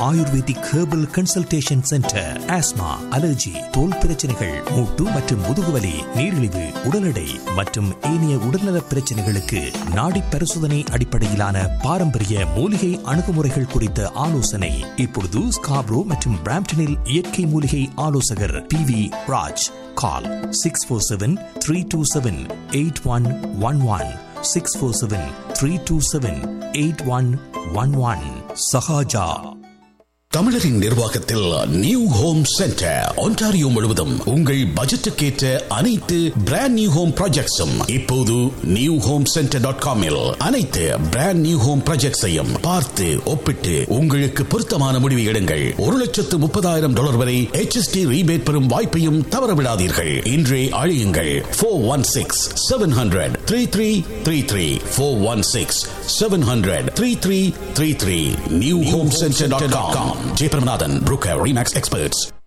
ayurvedic herbal consultation centre asthma allergy தோல் பிரச்சனைகள் மூட்டு மற்றும் முதுகுவலி நீரிழிவு உடல் எடை மற்றும் ஏனைய உடல்நல பிரச்சனைகளுக்கு நாடி பரிசோதனை அடிப்படையிலான பாரம்பரிய மூலிகை அணுகுமுறைகள் குறித்த ஆலோசனை இப்பொழுது ஸ்காப்ரோ மற்றும் பிராம்டனில் இயற்கை மூலிகை ஆலோசகர் P V Raj call six four seven three two seven eight one one one six four seven three two seven eight one one one Sahaja தமிழரின் நிர்வாகத்தில் நியூ ஹோம் சென்டர் ஒன்டாரியோ முழுவதும் உங்கள் பட்ஜெட்டுக்கேற்ற அனைத்து பிராண்ட் நியூ ஹோம் ப்ராஜெக்ட்ஸும் இப்போது நியூ ஹோம் சென்டர் டாட் காமில் அனைத்து brand new home ப்ராஜெக்ட்ஸையும் பார்த்து ஒப்பிட்டு உங்களுக்கு பொருத்தமான முடிவு எடுங்கள் ஒரு லட்சத்து முப்பதாயிரம் டாலர் வரை HST ரீபேட் பெறும் வாய்ப்பையும் தவறவிடாதீர்கள் இன்றே அழியுங்கள் four one six seven hundred three three three three four one six seven hundred three three three three new home centre dot com Jayapiramanathan broker Remax experts